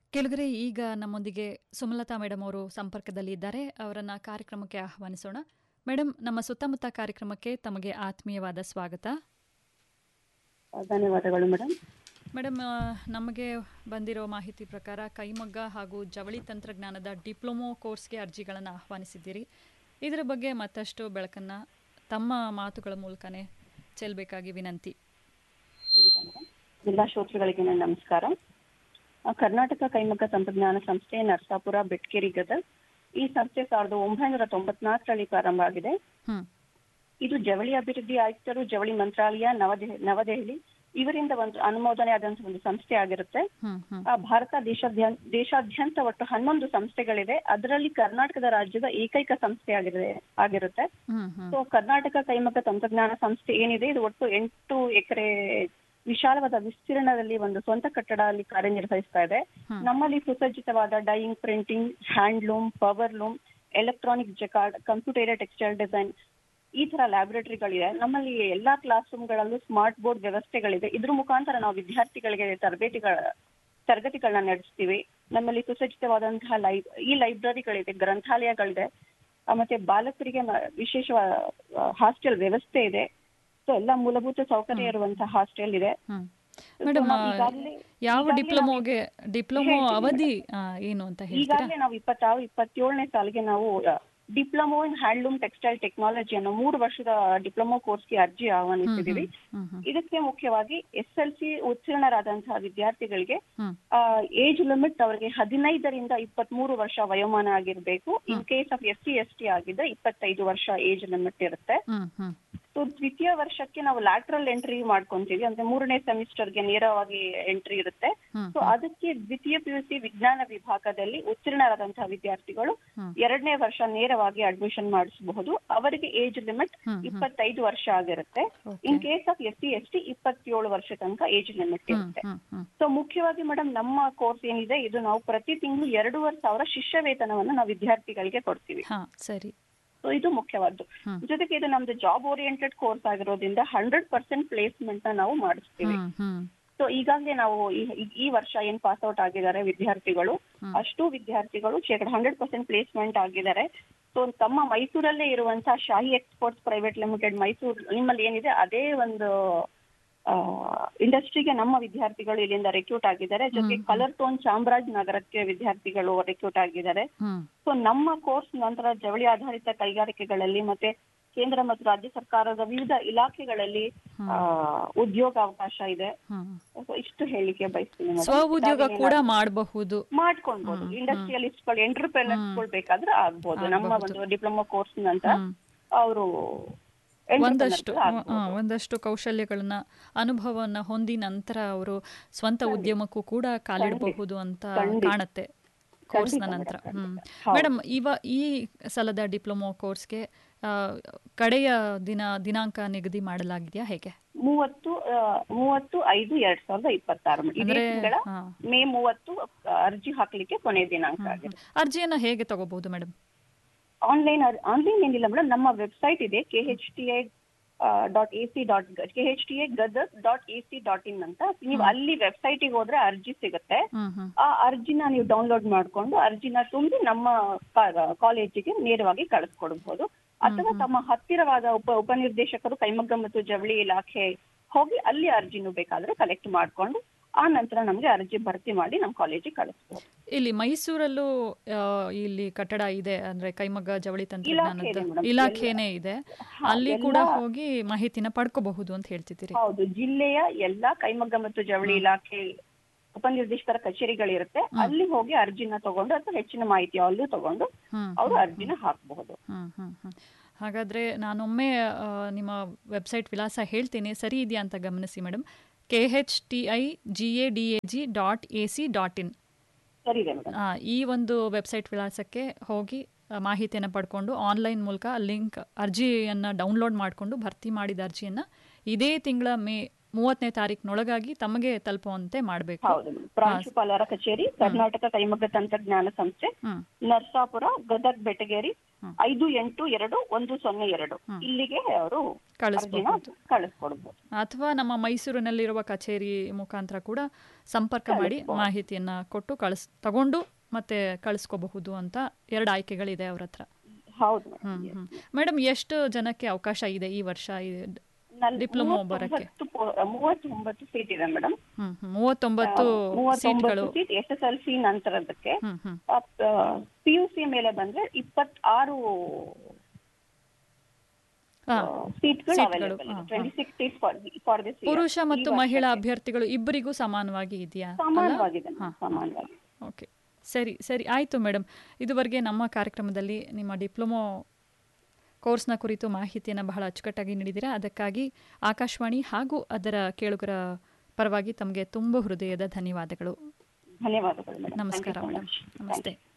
ಕೆಳಗರೆ ಈಗ ನಮ್ಮೊಂದಿಗೆ ಸುಮಲತಾ ಮೇಡಮ್ ಅವರು ಸಂಪರ್ಕದಲ್ಲಿ ಇದ್ದಾರೆ ಅವರನ್ನ ಕಾರ್ಯಕ್ರಮಕ್ಕೆ ಆಹ್ವಾನಿಸೋಣ ಮೇಡಮ್ ನಮ್ಮ ಸುತ್ತಮುತ್ತ ಕಾರ್ಯಕ್ರಮಕ್ಕೆ ತಮಗೆ ಆತ್ಮೀಯವಾದ ಸ್ವಾಗತ ಧನ್ಯವಾದಗಳು ಮೇಡಮ್ ಮೇಡಮ್ ಆ, ನಮಗೆ ಬಂದಿರೋ ಮಾಹಿತಿ ಪ್ರಕಾರ ಕೈಮಗ್ಗ ಹಾಗೂ ಜವಳಿ ತಂತ್ರಜ್ಞಾನದ ಡಿಪ್ಲೊಮೊ ಕೋರ್ಸ್ಗೆ ಅರ್ಜಿಗಳನ್ನು ಆಹ್ವಾನಿಸಿದ್ದೀರಿ ಇದರ ಬಗ್ಗೆ ಮತ್ತಷ್ಟು ಬೆಳಕನ್ನು ತಮ್ಮ ಮಾತುಗಳ ಮೂಲಕನೇ ಚೆಲ್ಲಬೇಕಾಗಿ ವಿನಂತಿ ಜಿಲ್ಲಾ ಶ್ರೋತೃಗಳಿಗೆ ನನ್ನ ನಮಸ್ಕಾರ ಆ, ಕರ್ನಾಟಕ ಕೈಮಗ್ಗ ತಂತ್ರಜ್ಞಾನ ಸಂಸ್ಥೆ ನರಸಾಪುರ ಬೆಟ್ಕೇರಿ ಗದಗ್ ಈ ಸಂಸ್ಥೆ ಸಾವಿರದ ಒಂಬೈನೂರ ತೊಂಬತ್ನಾಲ್ಕರಲ್ಲಿ ಪ್ರಾರಂಭ ಆಗಿದೆ ಹ್ಮ್ ಇದು ಜವಳಿ ಅಭಿವೃದ್ಧಿ ಆಯುಕ್ತರು ಜವಳಿ ಮಂತ್ರಾಲಯ ನವದೆಹಲಿ ನವದೆಹಲಿ ಇವರಿಂದ ಒಂದು ಅನುಮೋದನೆ ಆದಂತಹ ಒಂದು ಸಂಸ್ಥೆ ಆಗಿರುತ್ತೆ ಹ್ಮ್ ಹ್ಮ್ ಆ ಭಾರತ ದೇಶಾದ್ಯಂತ ದೇಶಾದ್ಯಂತ ಒಟ್ಟು ಹನ್ನೊಂದು ಸಂಸ್ಥೆಗಳಿವೆ ಅದರಲ್ಲಿ ಕರ್ನಾಟಕದ ರಾಜ್ಯದ ಏಕೈಕ ಸಂಸ್ಥೆ ಆಗಿದೆ ಆಗಿರುತ್ತೆ ಹ್ಮ್ ಹ್ಮ್ ಸೊ ಕರ್ನಾಟಕ ಕೈಮಗ್ಗ ತಂತ್ರಜ್ಞಾನ ಸಂಸ್ಥೆ ಏನಿದೆ ಇದು ಒಟ್ಟು ಎಂಟು ಎಕರೆ ವಿಶಾಲವಾದ ವಿಸ್ತೀರ್ಣದಲ್ಲಿ ಒಂದು ಸ್ವಂತ ಕಟ್ಟಡ ಅಲ್ಲಿ ಕಾರ್ಯನಿರ್ವಹಿಸ್ತಾ ಇದೆ ಹ್ಮ್. ನಮ್ಮಲ್ಲಿ ಸುಸಜ್ಜಿತವಾದ dyeing printing handloom power loom electronic jacquard computer textile design ಈ ತರ ಲ್ಯಾಬೊರೇಟರಿಗಳಿದೆ ನಮ್ಮಲ್ಲಿ ಎಲ್ಲಾ ಕ್ಲಾಸ್ ರೂಮ್ಗಳಲ್ಲೂ ಸ್ಮಾರ್ಟ್ ಬೋರ್ಡ್ ವ್ಯವಸ್ಥೆಗಳಿದೆ ಇದ್ರ ಮುಖಾಂತರ ನಾವು ವಿದ್ಯಾರ್ಥಿಗಳಿಗೆ ತರಬೇತಿಗಳ ತರಗತಿಗಳನ್ನ ನಡೆಸ್ತೀವಿ ನಮ್ಮಲ್ಲಿ ಸುಸಜ್ಜಿತವಾದಂತಹ ಲೈ ಈ ಲೈಬ್ರರಿಗಳಿದೆ ಗ್ರಂಥಾಲಯಗಳಿದೆ ಆ, ಮತ್ತೆ ಬಾಲಕರಿಗೆ ಮ- ವಿಶೇಷ ಹಾಸ್ಟೆಲ್ ವ್ಯವಸ್ಥೆ ಇದೆ ಸೊ ಎಲ್ಲ ಮೂಲಭೂತ ಸೌಕರ್ಯ ಇರುವಂತಹ ಹಾಸ್ಟೆಲ್ ಇದೆ ಹ್ಮ್ So, ಮೇಡಮ್ ನಾವು ಈಗಾಗ್ಲೇ- ಯಾವ ಈಗಾಗ್ಲೇ ಡಿಪ್ಲೊಮೋಗೆ ಡಿಪ್ಲೊಮೊ ಹೇಳ್ತೀನಿ ಅವಧಿ ಆ, ಏನು ಅಂತ ಹೇಳ್ತೀರಾ ಈಗಾಗಲೇ ನಾವು ಇಪ್ಪತ್ತಾರು ಇಪ್ಪತ್ತೇಳನೇ ಸಾಲಿಗೆ ನಾವು diploma in handloom textile technology ಅನ್ನೋ ಮೂರು ವರ್ಷದ ಡಿಪ್ಲೊಮೊ ಕೋರ್ಸ್ಗೆ ಅರ್ಜಿ ಆಹ್ವಾನಿಸಿದ್ದೀವಿ ಹ್ಮ್ ಹ್ಮ್ ಇದಕ್ಕೆ ಮುಖ್ಯವಾಗಿ ಎಸ್ ಎಲ್ ಸಿ ಉತ್ತೀರ್ಣರಾದಂತಹ ವಿದ್ಯಾರ್ಥಿಗಳಿಗೆ ಹ್ಮ್ ಏಜ್ ಲಿಮಿಟ್ ಅವರಿಗೆ ಹದಿನೈದರಿಂದ ಇಪ್ಪತ್ಮೂರು ವರ್ಷ ವಯೋಮಾನ ಆಗಿರ್ಬೇಕು in case of S C S T ಆಗಿದ್ರೆ ಇಪ್ಪತ್ತೈದು ವರ್ಷ ಏಜ್ ಲಿಮಿಟ್ ಇರುತ್ತೆ ಹ್ಮ್ ಹ್ಮ್ ಸೊ ದ್ವಿತೀಯ ವರ್ಷಕ್ಕೆ ನಾವು ಲ್ಯಾಟ್ರಲ್ ಎಂಟ್ರಿ ಮಾಡ್ಕೊಂತೀವಿ ಅಂದ್ರೆ ಮೂರನೇ ಸೆಮಿಸ್ಟರ್ಗೆ ನೇರವಾಗಿ ಎಂಟ್ರಿ ಇರುತ್ತೆ ಹ್ಮ್ ಸೊ ಅದಕ್ಕೆ ದ್ವಿತೀಯ ಪಿ ಯು ಸಿ ವಿಜ್ಞಾನ ವಿಭಾಗದಲ್ಲಿ ಉತ್ತೀರ್ಣರಾದಂತಹ ವಿದ್ಯಾರ್ಥಿಗಳು ಹ್ಮ್. ಎರಡನೇ ವರ್ಷ ನೇರವಾಗಿ ಅಡ್ಮಿಷನ್ ಮಾಡಿಸಬಹುದು ಅವರಿಗೆ ಏಜ್ ಲಿಮಿಟ್ ಹ್ಮ್, ಹ್ಮ್. ಇಪ್ಪತ್ತೈದು ವರ್ಷ ಆಗಿರುತ್ತೆ Okay. In case of S C S T ಇಪ್ಪತ್ತೇಳು ವರ್ಷ ತನಕ ಏಜ್ ಲಿಮಿಟ್ ಹ್ಮ್ ಇರುತ್ತೆ ಹ್ಮ್ ಹ್ಮ್ ಸೊ ಮುಖ್ಯವಾಗಿ ಮೇಡಮ್ ನಮ್ಮ ಕೋರ್ಸ್ ಏನಿದೆ ಇದು ನಾವು ಪ್ರತಿ ತಿಂಗಳು ಎರಡೂವರೆ ಸಾವಿರ ಶಿಷ್ಯ ವೇತನವನ್ನು ನಾವು ವಿದ್ಯಾರ್ಥಿಗಳಿಗೆ ಕೊಡ್ತೀವಿ ಹಾ ಸರಿ ಸೊ ಇದು ಮುಖ್ಯವಾದ್ದು ಹ್ಮ್. ಜೊತೆಗೆ ಇದು ನಮ್ದು ಜಾಬ್ ಓರಿಯೆಂಟೆಡ್ ಕೋರ್ಸ್ ಆಗಿರೋದ್ರಿಂದ ಹಂಡ್ರೆಡ್ ಪರ್ಸೆಂಟ್ ಪ್ಲೇಸ್ಮೆಂಟ್ ನ ನಾವು ಮಾಡಿಸ್ತೀವಿ ಹ್ಮ್ ಹ್ಮ್ ಸೊ ಈಗಾಗಲೇ ನಾವು ಈ- ಈ- ಈ ವರ್ಷ ಏನ್ ಪಾಸ್ ಔಟ್ ಆಗಿದ್ದಾರೆ ವಿದ್ಯಾರ್ಥಿಗಳು ಹ್ಮ್. ಅಷ್ಟು ವಿದ್ಯಾರ್ಥಿಗಳು ಶೇಕಡ ಹಂಡ್ರೆಡ್ ಪರ್ಸೆಂಟ್ ಪ್ಲೇಸ್ಮೆಂಟ್ ಆಗಿದ್ದಾರೆ ಸೊ ತಮ್ಮ ಮೈಸೂರಲ್ಲೇ ಇರುವಂತಹ Shahi exports private limited Mysuru ನಿಮ್ಮಲ್ಲಿ ಏನಿದೆ ಅದೇ ಒಂದು ಇಂಡಸ್ಟ್ರಿಗೆ ನಮ್ಮ ವಿದ್ಯಾರ್ಥಿಗಳು ಇಲ್ಲಿಂದ ರೆಕ್ರೂಟ್ ಆಗಿದ್ದಾರೆ ಜೊತೆಗೆ ಹ್ಮ್. ಕಲರ್ ಟೋನ್ ಚಾಮರಾಜ್ ನಗರಕ್ಕೆ ವಿದ್ಯಾರ್ಥಿಗಳು ರೆಕ್ರೂಟ್ ಆಗಿದ್ದಾರೆ ಹ್ಮ್ ಸೊ ನಮ್ಮ ಕೋರ್ಸ್ ನಂತರ ಜವಳಿ ಆಧಾರಿತ ಕೈಗಾರಿಕೆಗಳಲ್ಲಿ ಮತ್ತೆ ಕೇಂದ್ರ ಮತ್ತು ರಾಜ್ಯ ಸರ್ಕಾರದ ವಿವಿಧ ಇಲಾಖೆಗಳಲ್ಲಿ ಹ್ಮ್. ಆ, ಉದ್ಯೋಗಾವಕಾಶ ಇದೆ ಹ್ಮ್ ಸೊ ಇಷ್ಟು ಹೇಳಿಕೆ ಬಯಸ್ತೀನಿ madam. ಸ್ವ ಉದ್ಯೋಗ ಇದಾಗಿ ಕೂಡ ಏನಾದ್ರು ಮಾಡಬಹುದು ಮಾಡ್ಕೊಳ್ಬಹುದು ಹ್ಮ್, ಇಂಡಸ್ಟ್ರಿಯಲಿಸ್ಟ್ಗಳು ಎಂಟರ್ಪ್ರಿನರ್ಸ್ಗಳು ಬೇಕಾದ್ರೆ ಆಗ್ಬೋದು ನಮ್ಮ ಆಗ್ಬಹುದು. ಒಂದು ಡಿಪ್ಲೊಮಾ ಕೋರ್ಸ್ ನಂತರ ಹ್ಮ್. ಅವರು ಒಂದಷ್ಟು ಆ, ಒಂದಷ್ಟು ಕೌಶಲ್ಯಗಳನ್ನ ಅನುಭವವನ್ನ ಹೊಂದಿ ನಂತರ ಅವರು ಸ್ವಂತ ಉದ್ಯಮಕ್ಕೂ ಕೂಡ ಕಾಲಿಡಬಹುದು ಅಂತ ಖಂಡಿತ. ಕಾಣುತ್ತೆ ಕೋರ್ಸ್ನ ಖಂಡಿತ ನಂತರ ಮೇಡಮ್, ಹ್ಮ್ ಹೌದು. ಮೇಡಮ್ ಇವ ಈ ಸಲದ ಡಿಪ್ಲೊಮೊ ಕೋರ್ಸ್ಗೆ ಆ, ಕಡೆಯ ದಿನ ದಿನಾಂಕ ನಿಗದಿ ಮಾಡಲಾಗಿದೆಯಾ ಹೇಗೆ ಮೂವತ್ತು ಆ, ಮೂವತ್ತು ಐದು ಎರಡ್ ಸಾವಿರದ ಇಪ್ಪತ್ತಾರು ಇದೇ ಅಂದ್ರೆ ತಿಂಗಳ ಹಾ. ಮೇ ಮೂವತ್ತು ಆ, ಅರ್ಜಿ ಹಾಕ್ಲಿಕ್ಕೆ ಕೊನೆ ದಿನಾಂಕ ಹ್ಮ್, ಆಗಿದೆ ಹ್ಮ್. ಅರ್ಜಿಯನ್ನ ಹೇಗೆ ತಗೋಬಹುದು ಮೇಡಮ್ ಆನ್ಲೈನ್ ಆನ್ಲೈನ್ ಏನಿಲ್ಲ ಮೇಡಮ್ ನಮ್ಮ ವೆಬ್ಸೈಟ್ ಇದೆ K H T I dot A C dot K H T I Gadag dot A C dot in ಅಂತ ನೀವು ಅಲ್ಲಿ ವೆಬ್ಸೈಟಿಗೆ ಹೋದ್ರೆ ಅರ್ಜಿ ಸಿಗುತ್ತೆ ಹ್ಮ್ ಹ್ಮ್ ಆ ಅರ್ಜಿನ ನೀವು ಡೌನ್ಲೋಡ್ ಮಾಡ್ಕೊಂಡು ಅರ್ಜಿನ ತುಂಬಿ ನಮ್ಮ ಕಾಲೇಜಿಗೆ ನೇರವಾಗಿ ಕಳಿಸ್ಕೊಡ್ಬಹುದು ಅಥವಾ ತಮ್ಮ ಹತ್ತಿರವಾದ ಉಪ ಉಪನಿರ್ದೇಶಕರು ಕೈಮಗ್ಗ ಮತ್ತು ಜವಳಿ ಇಲಾಖೆ ಹೋಗಿ ಅಲ್ಲಿ ಅರ್ಜಿನೂ ಬೇಕಾದ್ರೆ ಕಲೆಕ್ಟ್ ಮಾಡ್ಕೊಂಡು ಆ ನಂತರ ನಮ್ಗೆ ಅರ್ಜಿ ಭರ್ತಿ ಮಾಡಿ ನಮ್ಮ ಕಾಲೇಜಿಗೆ ಕಳಿಸ್ಬೋದು ಇಲ್ಲಿ ಮೈಸೂರಲ್ಲೂ ಆ, ಇಲ್ಲಿ ಕಟ್ಟಡ ಇದೆ ಅಂದ್ರೆ ಕೈಮಗ್ಗ ಜವಳಿ ತಂತ್ರಜ್ಞಾನದ ಇಲಾಖೆ ಇದೆ madam. ಇಲಾಖೆನೇ ಇದೆ ಹಾ, ಅಲ್ಲಿ ಎಲ್ಲ- ಕೂಡ ಹೋಗಿ ಮಾಹಿತಿನ ಪಡ್ಕೋಬಹುದು ಅಂತ ಹೇಳ್ತಿದ್ದೀರಿ ಹೌದು ಜಿಲ್ಲೆಯ ಎಲ್ಲಾ ಕೈಮಗ್ಗ ಮತ್ತು ಜವಳಿ ಇಲಾಖೆ ಉಪನಿರ್ದೇಶಕರ ಕಚೇರಿಗಳಿರುತ್ತೆ ಅಲ್ಲಿ ಹೋಗಿ ಅರ್ಜಿನ ತಗೊಂಡು ಅಥವಾ ಹೆಚ್ಚಿನ ಮಾಹಿತಿ ಅಲ್ಲೂ ತಗೊಂಡು ಹ್ಮ್ ಅವರು ಅರ್ಜಿನ ಹಾಕಬಹುದು ಹ್ಮ್ ಹ್ಮ್ ಹ್ಮ್ ಹಾಗಾದ್ರೆ ನಾನೊಮ್ಮೆ ಆ, ನಿಮ್ಮ ವೆಬ್ಸೈಟ್ ವಿಳಾಸ ಹೇಳ್ತೀನಿ ಸರಿ ಇದೆಯಾ ಅಂತ ಗಮನಿಸಿ madam K H T I G A D A G dot A C dot in ಸರಿ ಇದೆ ಮೇಡಮ್ ಈ ಒಂದು ವೆಬ್ಸೈಟ್ ವಿಳಾಸಕ್ಕೆ ಹೋಗಿ ಆ, ಮಾಹಿತಿಯನ್ನು ಪಡ್ಕೊಂಡು ಆನ್ಲೈನ್ ಮೂಲಕ ಲಿಂಕ್ ಅರ್ಜಿಯನ್ನು ಡೌನ್ಲೋಡ್ ಮಾಡಿಕೊಂಡು ಭರ್ತಿ ಮಾಡಿದ ಅರ್ಜಿಯನ್ನು ಇದೇ ತಿಂಗಳ ಮೇ ಮೂವತ್ತನೇ ತಾರೀಕಿನೊಳಗಾಗಿ ತಮಗೆ ತಲುಪುವಂತೆ ಮಾಡಬೇಕು ಹೌದು ಮೇಡಮ್ ಪ್ರಾಂಶುಪಾಲರ ಕಚೇರಿ ಕರ್ನಾಟಕ ಕೈಮಗ್ಗ ತಂತ್ರಜ್ಞಾನ ಸಂಸ್ಥೆ ಹ್ಮ್ ನರ್ಸಾಪುರ ಗದಗ್ ಬೆಟಗೇರಿ ಹ್ಮ್. ಐದು ಎಂಟು ಎರಡು ಒಂದು ಸೊನ್ನೆ ಎರಡು ಹ್ಮ್. ಇಲ್ಲಿಗೆ ಅವರು ಅರ್ಜಿನ ಕಳಿಸ್ಬಹುದು ಕಳಿಸ್ಕೊಡ್ಬೋದು ಅಥವಾ ನಮ್ಮ ಮೈಸೂರಿನಲ್ಲಿರುವ ಕಚೇರಿ ಮುಖಾಂತರ ಕೂಡ ಸಂಪರ್ಕ ಮಾಡಿ ಮಾಹಿತಿಯನ್ನ ಕೊಟ್ಟು ಕಳಿಸ್ ತಗೊಂಡು ಮತ್ತೆ ಕಳಿಸ್ಕೋಬಹುದು ಅಂತ ಎರಡು ಆಯ್ಕೆಗಳಿದೆ ಅವ್ರ ಹತ್ರ ಹೌದು ಹ್ಮ್ ಹ್ಮ್ ಮೇಡಮ್ ಎಷ್ಟು ಜನಕ್ಕೆ ಅವಕಾಶ ಇದೆ ಈ ವರ್ಷ ಈ- ನಲ್ಲಿ ಡಿಪ್ಲೊಮೊ ಬರಕ್ಕೆ ಮೂವತ್ತೊಂಬತ್ತು ಪೋ- ಮೂವತ್ತೊಂಬತ್ತು ಸೀಟ್ ಇದೆ ಮೇಡಮ್ ಹ್ಮ್ ಹ್ಮ್ ಮೂವತ್ತೊಂಬತ್ತು ಮೂವತ್ತೊಂಬತ್ತು ಸೀಟ್ಗಳು seat S S L C ನಂತರದಕ್ಕೆ ಹ್ಮ್ ಹ್ಮ್ ಪಿ ಯು ಸಿ ಮೇಲೆ ಬಂದ್ರೆ ಇಪ್ಪತ್ತಾರು ಹಾ ಸೀಟ್ಗಳು ಸೀಟ್ಗಳು, ಅವೈಲೇಬಲ್ ಹಾ, twenty six seat for this ಪುರುಷ ಮತ್ತು ಮಹಿಳಾ ಅಭ್ಯರ್ಥಿಗಳು ಇಬ್ಬರಿಗೂ ಸಮಾನವಾಗಿ ಇದೆಯಾ ಸಮಾನವಾಗಿದೆ madam, ಸಮಾನವಾಗಿ ಓಕೆ ಸರಿ ಸರಿ ಆಯಿತು ಮೇಡಮ್ ಇದುವರೆಗೆ ನಮ್ಮ ಕಾರ್ಯಕ್ರಮದಲ್ಲಿ ನಿಮ್ಮ ಡಿಪ್ಲೊಮೊ ಕೋರ್ಸ್ನ ಕುರಿತು ಮಾಹಿತಿಯನ್ನು ಬಹಳ ಅಚ್ಚುಕಟ್ಟಾಗಿ ನೀಡಿದ್ದೀರಾ ಅದಕ್ಕಾಗಿ ಆಕಾಶವಾಣಿ ಹಾಗೂ ಅದರ ಕೇಳುಗರ ಪರವಾಗಿ ತಮಗೆ ತುಂಬ ಹೃದಯದ ಧನ್ಯವಾದಗಳು ಧನ್ಯವಾದಗಳು ಮೇಡಮ್ ನಮಸ್ಕಾರ ಮೇಡಮ್ ನಮಸ್ತೆ